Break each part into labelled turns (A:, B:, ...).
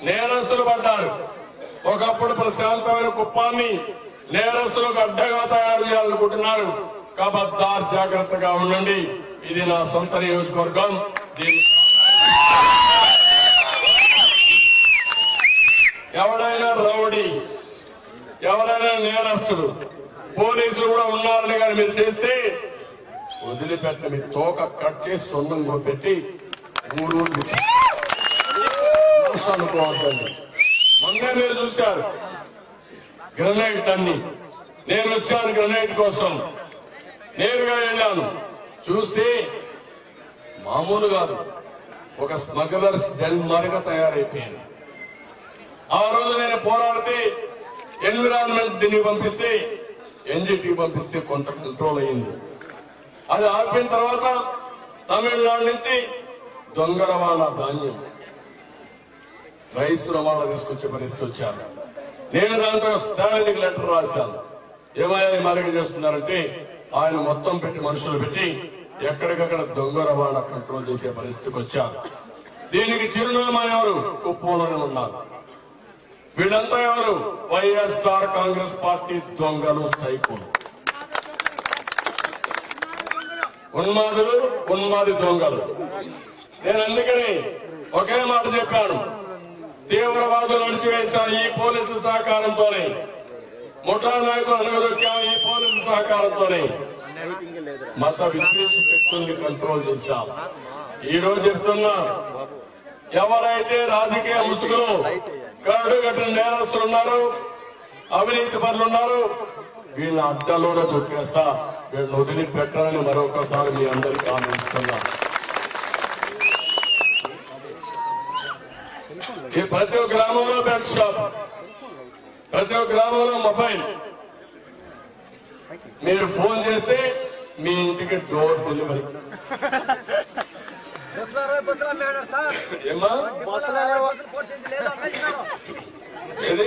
A: నేరస్తులు పడ్డారు ఒకప్పుడు ప్రశాంతమైన కుప్పాన్ని నేరస్తులకు అడ్డగా తయారు చేయాలనుకుంటున్నారు కబద్దార్ జాగ్రత్తగా ఉండండి ఇది నా సొంత నియోజకవర్గం దీన్ని ఎవడైనా రౌడీ ఎవరైనా నేరస్తులు పోలీసులు కూడా ఉన్నారని కానీ మీరు చేస్తే వదిలిపెట్ట మీ తోక కట్ చేసి సొంతంగా పెట్టి మూడు ఊళ్ళు మనసు అనుకోవద్దండి మొన్నే మీరు చూశారు గ్రనైట్ అన్ని నేను వచ్చాను గ్రనైట్ కోసం నేరుగా వెళ్ళాను చూస్తే మామూలు కాదు ఒక స్మగ్లర్స్ డెన్ మారిగా తయారైపోయింది ఆ రోజు నేను పోరాడితే ఎన్విరాన్మెంట్ దీనికి పంపిస్తే ఎన్జిటి పంపిస్తే కొంత కంట్రోల్ అయింది అది ఆపిన తర్వాత తమిళనాడు నుంచి దొంగ రవాణా ధాన్యం రైస్ రవాణా తీసుకొచ్చే పరిస్థితి వచ్చారు నేను దాంట్లో స్టాలిన్ లెటర్ రాశాను ఏమయ్యా మరిగ చేస్తున్నారంటే ఆయన మొత్తం పెట్టి మనుషులు పెట్టి ఎక్కడికక్కడ దొంగ రవాణా కంట్రోల్ చేసే పరిస్థితికి వచ్చారు దీనికి చిరునామా ఎవరు కుప్పంలోనే ఉన్నారు వీళ్ళంతా ఎవరు వైఎస్ఆర్ కాంగ్రెస్ పార్టీ దొంగలు సైకోలు ఉన్మాదులు ఉన్మాది దొంగలు నేను అందుకని ఒకే మాట చెప్పాను తీవ్రవాదులు అణిచివేశాను ఈ పోలీసుల సహకారంతోనే ముఠా నాయకులు అనగదొక్కాము ఈ పోలీసుల సహకారంతోనే మత విద్వేష శక్తుల్ని కంట్రోల్ చేశాం ఈ రోజు చెప్తున్నా ఎవరైతే రాజకీయ ముసుగులు కరడు కట్టిన నేరస్తులు ఉన్నారు అవినీతి పనులు ఉన్నారు వీళ్ళ అడ్డలోనే తొక్కేస్తా వీళ్ళని వదిలిపెట్టాలని మరొకసారి మీ అందరికీ ఆలోచిస్తున్నా ఈ ప్రతి ఒక్క గ్రామంలో బెల్ట్ షాప్ ప్రతి ఒక్క గ్రామంలో మొబైల్ మీరు ఫోన్ చేస్తే మీ ఇంటికి డోర్ డెలివరీ ఏమా ఏది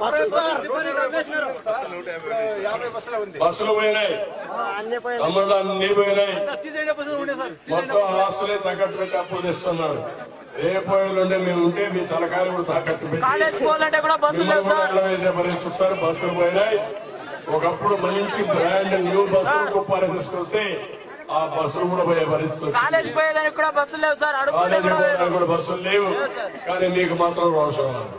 A: బస్సులు పోయినాయి తమ్ముళ్ళు అన్ని పోయినాయి మొత్తం ఆస్తులే తాకట్టు పెట్టి అప్పులు తెస్తున్నారు రేపు ఎల్లుండి మేము ఉంటే మీ తలకాయలు కూడా తాకట్టు పెట్టి
B: కాలేజ్ పోవాలంటే కూడా బస్సులు
A: మిమ్మల్ని
B: లేవు
A: కూడా
B: సార్
A: వెళ్ళవేసే పరిస్థితి వస్తారు బస్సులు పోయినాయి ఒకప్పుడు మంచి బ్రాండ్ న్యూ బస్సులు కుప్పాలు తీసుకొస్తే ఆ బస్సులు కూడా పోయే పరిస్థితి వచ్చింది
B: కాలేజ్ పోయేదానికి కూడా బస్సులు లేవు సార్ అడుగుతుంటే
A: కాలేజీ
B: కూడా
A: పోవడానికి
B: లేదు.
A: కూడా బస్సులు లేవు కానీ మీకు మాత్రం రోషం ఉంది.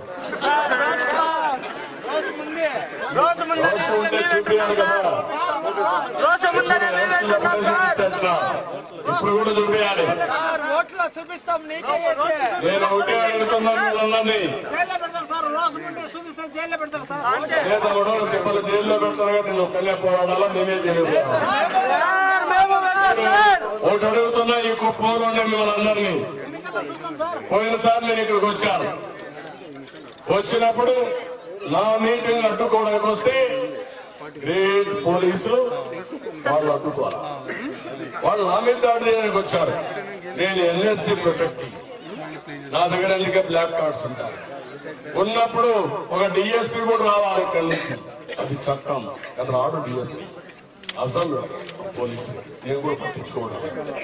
B: రోజు ముందే
A: రోషం ఉంటే చూపించాలి కదా
B: రోజు ముందే మేము
A: ఎలక్షన్లో
B: వెళ్తున్నాం సార్
A: ఎట్లా? ఇప్పుడు కూడా చూపించాలి
C: ఓట్లో చూపిస్తాం నీకే చేస్తే
A: నేను ఒకటే అడుగుతున్నాను వీళ్ళందరినీ
C: జైల్లో పెడతారు సార్ రోజు ముందే చూపిస్తే జైల్లో పెడతారు సార్
A: లేదా కూడా తిప్పలు జైల్లో పెడతారు కాబట్టి నేను ఒక్కనే పోరాడాలా నేనే చేయలేదు
B: సార్, మేము వెళ్ళాం సార్
A: ఒకటి అడుగుతున్నా ఈ కుప్పంలో ఉండే మిమ్మల్ని అందరినీ పోయినసారి నేను ఇక్కడికి వచ్చాను వచ్చినప్పుడు నా మీటింగ్ అడ్డుకోవడానికి వస్తే గ్రేట్ పోలీసులు వాళ్ళు అడ్డుకోవాలి వాళ్ళు నా మీద దాడి చేయడానికి వచ్చారు నేను ఎన్ఎస్సీ ప్రొటెక్టింగ్ నా దగ్గర అందుకే బ్లాక్ కార్డ్స్ ఉంటాయి ఉన్నప్పుడు ఒక డిఎస్పీ కూడా రావాలి ఇక్కడి నుంచి అది చట్టం కానీ రాడు డిఎస్పీ అసలు పోలీసు నేను కూడా పట్టించుకోవడం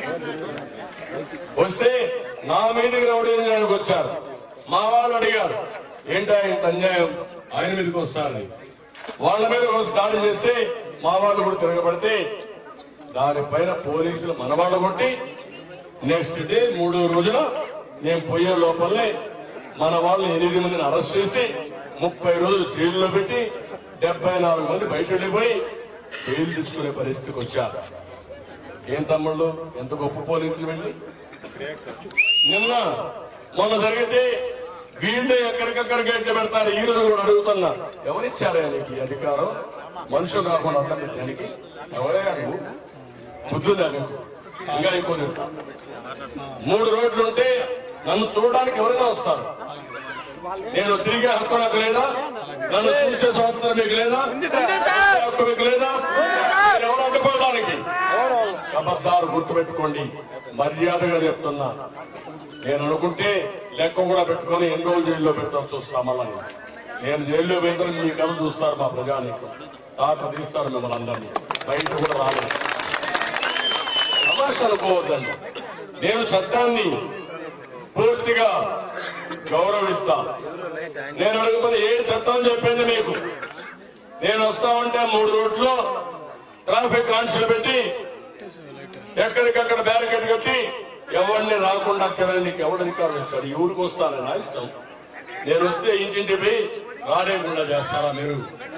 A: వస్తే నా మీదకి రౌడీ చేయడానికి వచ్చారు మా వాళ్ళు అడిగారు ఏంటా ఇంత అన్యాయం ఆయన మీదకి వస్తారని వాళ్ళ మీద వచ్చి దాడి చేస్తే మా వాళ్ళు కూడా తిరగబడితే దానిపైన పోలీసులు మన వాళ్ళు కొట్టి నెక్స్ట్ డే మూడో రోజున నేను పోయే లోపలనే మన వాళ్ళు ఎనిమిది మందిని అరెస్ట్ చేసి ముప్పై రోజులు జైల్లో పెట్టి డెబ్బై నాలుగు మంది బయట వెళ్ళిపోయి జైలు తెచ్చుకునే పరిస్థితికి వచ్చారు ఏం తమ్ముళ్ళు ఎంత గొప్ప పోలీసులు వెళ్ళి నిన్న మొన్న జరిగితే వీళ్ళే ఎక్కడికక్కడ గేట్లు పెడతారు ఈ రోజు కూడా అడుగుతున్నా ఎవరిచ్చారా నీకు ఈ అధికారం మనుషులు కాకుండా అర్థం పెట్టడానికి ఎవరే నువ్వు బుద్ధుదా నీకు ఇంకా ఎక్కువ తింటా మూడు రోడ్లు ఉంటే నన్ను చూడడానికి ఎవరైనా వస్తారు నేను తిరిగే హక్కు నాకు లేదా నన్ను చూసే స్వాతంత్రం మీకు లేదా హక్కు మీకు లేదా మీరు ఎవరు అడ్డుకోవడానికి అబద్ధాలు గుర్తుపెట్టుకోండి మర్యాదగా చెప్తున్నా నేను అనుకుంటే లెక్క కూడా పెట్టుకొని ఎన్ని రోజులు జైల్లో పెడతాం చూస్తాం మళ్ళీ నేను జైల్లో పెడతాను మీ కళ్ళు చూస్తారు మా ప్రజానికి తాత తీస్తారు మిమ్మల్ని అందరినీ బయట కూడా రాలేదు తమాష అనుకోవద్దండి నేను చట్టాన్ని పూర్తిగా గౌరవిస్తా నేను అడుగుతున్న ఏ చట్టం చెప్పింది మీకు నేను వస్తా ఉంటే మూడు రోడ్లు ట్రాఫిక్ ఆంక్షలు పెట్టి ఎక్కడికక్కడ బ్యారికేడ్ కట్టి ఎవరిని రాకుండా అక్షరాన్ని నీకు ఎవరు అధికారం ఇచ్చారు ఈ ఊరికి వస్తానని నా ఇష్టం నేను వస్తే ఇంటింటి పోయి రానేకుండా చేస్తారా మీరు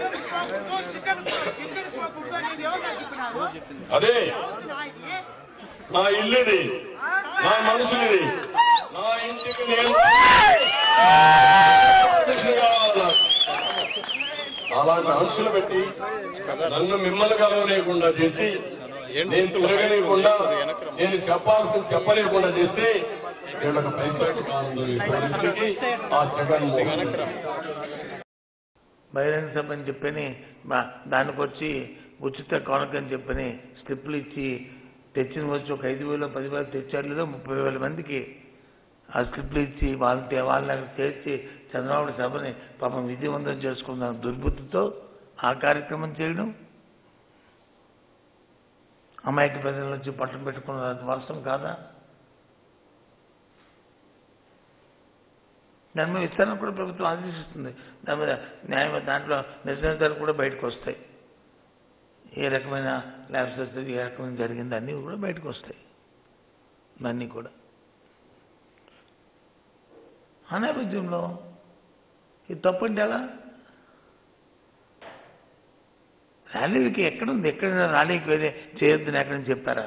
A: అదే నా ఇల్లుది నా మనుషులది నా ఇంటికి నేను అధ్యక్షుడు కావాలి నాకు. అలాంటి అంశాలు పెట్టి నన్ను మిమ్మల్ని కలవలేకుండా చేసి నేను తిరగలేకుండా నేను చెప్పాల్సింది చెప్పలేకుండా చేసి వీళ్ళకి పైసాచి కాలం పరిస్థితికి ఆ జగన్మోహన్ రెడ్డి.
D: బహిరంగ సభ అని చెప్పని మా- దానికి వచ్చి ఉచిత కానుక అని చెప్పని స్లిప్లు ఇచ్చి తెచ్చిన వచ్చి ఒక ఐదు వేలు పది వేలు తెచ్చారు లేదో ముప్పై వేల మందికి ఆ స్లిప్లు ఇచ్చి వాళ్ళకి వాళ్ళని చేర్చి చంద్రబాబు సభని పాపం విధివంతం చేసుకున్న దుర్బుద్ధితో ఆ కార్యక్రమం చేయడం అమాయక ప్రజల నుంచి పట్టం పెట్టుకున్న వర్షం కాదా దాని మీద విస్తరణ కూడా ప్రభుత్వం ఆదేశిస్తుంది దాని మీద న్యాయ దాంట్లో నిజాలు కూడా బయటకు వస్తాయి ఏ రకమైన ల్యాబ్స్ వస్తుంది ఏ రకమైన జరిగింది అన్నీ కూడా బయటకు వస్తాయి అన్నీ కూడా ఆ నేపథ్యంలో ఇది తప్పంటే ఎలా ర్యాలీకి ఎక్కడుంది ఎక్కడైనా ర్యాలీకి వేరే చేయొద్దని ఎక్కడని చెప్పారా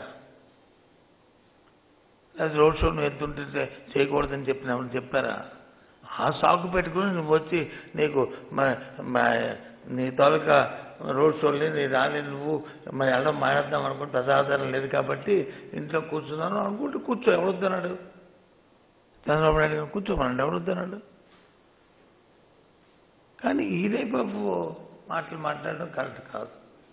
D: లేదా రోడ్ షోను ఎత్తుంటే చేయకూడదని చెప్పినామని చెప్పారా ఆ సాకు పెట్టుకుని నువ్వు వచ్చి నీకు మ- మ- నీ తాలూకా రోడ్ షోల్ని నీ రాని నువ్వు మరి ఎలా మాట్లాడదాం అనుకుంటే ప్రజాదరణ లేదు కాబట్టి ఇంట్లో కూర్చున్నాను అనుకుంటే కూర్చో ఎవరొద్దన్నాడు చంద్రబాబు నాయుడు గారు కూర్చోమన్నాడు ఎవరొద్దన్నాడు కానీ ఈ టైప్ ఆఫ్ మాటలు మాట్లాడడం కరెక్ట్ కాదు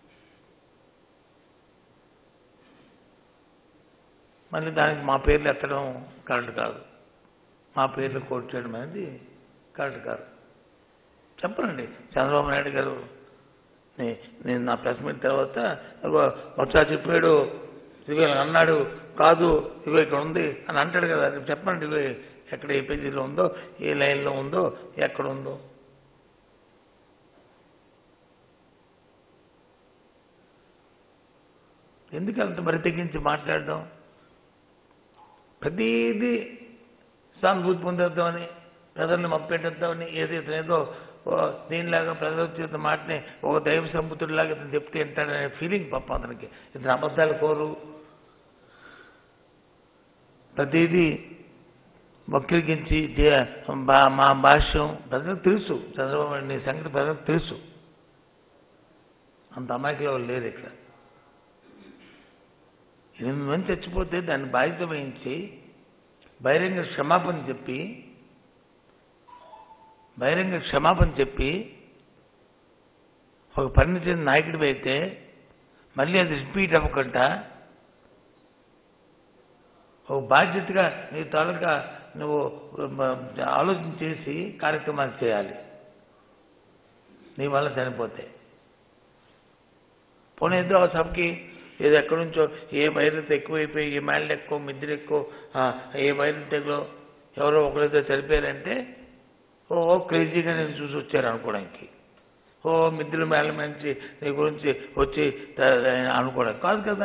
D: మళ్ళీ దానికి మా పేర్లు ఎత్తడం కరెక్ట్ కాదు మా పేర్లు కోట్ చేయడం అనేది కరెక్ట్ కాదు చెప్పనండి చంద్రబాబు నాయుడు గారు నే- నేను నా ప్రెస్ మీట్ తర్వాత ఇగో వచ్చా చెప్పాడు ఇదిగో ఇలా అన్నాడు కాదు ఇగో ఇక్కడ ఉంది అని అంటాడు కదా రేపు చెప్పండి ఇగో ఎక్కడ ఏ పేజీలో ఉందో ఏ లైన్లో ఉందో ఎక్కడ ఉందో ఎందుకు అంత మరి తెగించి మాట్లాడడం ప్రతిదీ సానుభూతి పొందేద్దామని ప్రజల్ని మప్పెట్టేద్దామని ఏదో ఇతను ఏదో ఓ దీనిలాగా ప్రజల చేత మాటని ఒక దైవ సంబుతుడిలాగా ఇతను చెప్తే వింటాడనే ఫీలింగ్ పాప అతనికి ఇతను అబద్ధాలు కోరు ప్రతిదీ వక్రీకరించి దే- బా- మా భాష్యం ప్రజలకు తెలుసు చంద్రబాబు నాయుడు నీ సంగతి ప్రజలకు తెలుసు అంత అమాయకులు ఎవరు లేరు ఇక్కడ ఎనిమిది మంది చచ్చిపోతే దాన్ని బాధ్యత వహించి బహిరంగ క్షమాపణ చెప్పి బహిరంగ క్షమాపణ చెప్పి ఒక పరిణితి నాయకుడివి అయితే మళ్ళీ అది రిపీట్ అవ్వకుండా ఒక బాధ్యతగా నీ తాలూకా నువ్వు మ- ఆలోచన చేసి కార్యక్రమాలు చేయాలి నీ వల్ల చనిపోతే పోనీ ఏదో ఆ సభకి ఏదో ఎక్కడి నుంచో ఏ వైరస్ ఎక్కువైపోయి ఏ మైళ్ళు ఎక్కువ మిద్దెలు ఎక్కువ ఆ, ఏ వైరస్ తెగులో ఎవరో ఒకరితో చనిపోయారంటే ఓ ఓ క్రేజీగా నేను చూసి వచ్చారు అనుకోవడానికి ఓ మిద్దెలు మేళ మంచి నీ గురించి వచ్చి త- అనుకోవడం కాదు కదా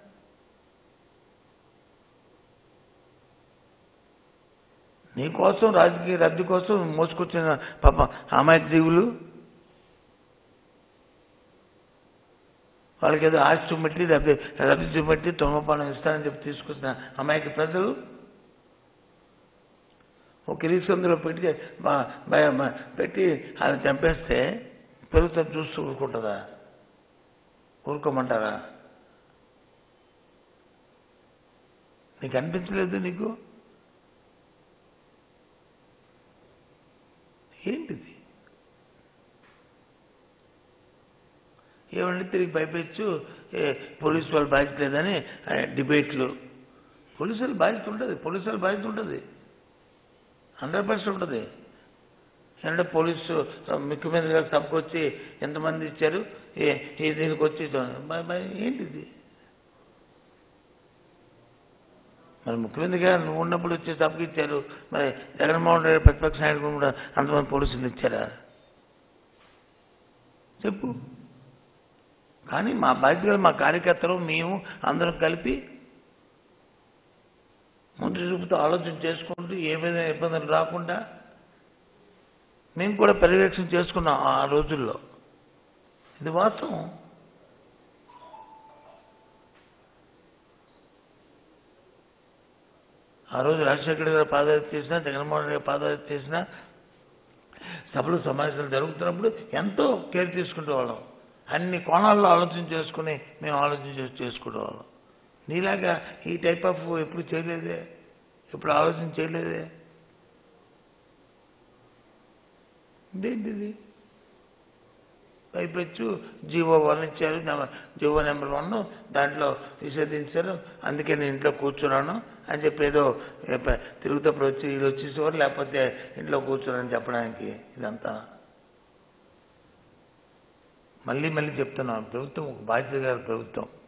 D: నీ కోసం రాజకీయ రద్దు కోసం మోసుకొచ్చిన పాప అమాయక జీవులు వాళ్ళకి ఏదో ఆశ చూపెట్టి రద్దు రద్దు చూపెట్టి తొమ్మపానం ఇస్తానని చెప్పి తీసుకొచ్చిన అమాయక ప్రజలు ఒక కిరీసందులో పెట్టి మా- మా- మా- పెట్టి ఆయన చంపేస్తే ప్రభుత్వం చూస్తూ ఊరుకుంటుందా ఊరుకోమంటారా నీకు అనిపించలేదు నీకు ఏంటిది ఏమంటే తిరిగి పైపెచ్చు ఏ, పోలీసు వాళ్ళు బాధ్యత లేదని ఆ, డిబేట్లు పోలీసు వాళ్ళు బాధ్యత ఉంటుంది పోలీసు వాళ్ళు బాధ్యత ఉంటుంది హండ్రెడ్ పర్సెంట్ ఉంటుంది ఏంటంటే పోలీసు ముఖ్యమంత్రి గారు సభకు వచ్చి ఎంతమంది ఇచ్చారు ఏ ఏ దీనికి వచ్చి బ- బ- ఏంటిది మరి ముఖ్యమంత్రిగా నువ్వు ఉన్నప్పుడు వచ్చే సభకి ఇచ్చారు మరి జగన్మోహన్ రెడ్డి ప్రతిపక్ష నాయకుడు కూడా అంతమంది పోలీసులు ఇచ్చారా చెప్పు కానీ మా బాధ్యత మా కార్యకర్తలు మేము అందరం కలిపి ముందు చూపుతూ ఆలోచన చేసుకుంటూ ఏ విధంగా ఇబ్బందులు రాకుండా మేము కూడా పర్యవేక్షణ చేసుకున్నాం ఆ రోజుల్లో ఇది వాస్తవం ఆ రోజు రాజశేఖర్ గారు పాదయాత్ర చేసినా జగన్మోహన్ రెడ్డి పాదయాత్ర చేసినా సభలు సమావేశాలు జరుగుతున్నప్పుడు ఎంతో కేర్ తీసుకునే వాళ్ళం అన్ని కోణాల్లో ఆలోచన చేసుకుని మేము ఆలోచన చేసి చేసుకునే వాళ్ళం నీలాగా ఈ టైప్ ఆఫ్ ఎప్పుడు చేయలేదే ఎప్పుడు ఆలోచన చేయలేదే ఇదేంటిది పైపెచ్చు జీవో వన్ ఇచ్చారు నెంబర్ జీవో నెంబర్ వన్ దాంట్లో నిషేధించారు అందుకే నేను ఇంట్లో కూర్చున్నాను అని చెప్పి ఏదో ఏ- తిరుగుతప్పుడు వచ్చి వీళ్ళు వచ్చేసేవారు లేకపోతే ఇంట్లో కూర్చున్నాను చెప్పడానికి ఇదంతా మళ్ళీ మళ్ళీ చెప్తున్నాను ప్రభుత్వం ఒక బాధ్యత గారి ప్రభుత్వం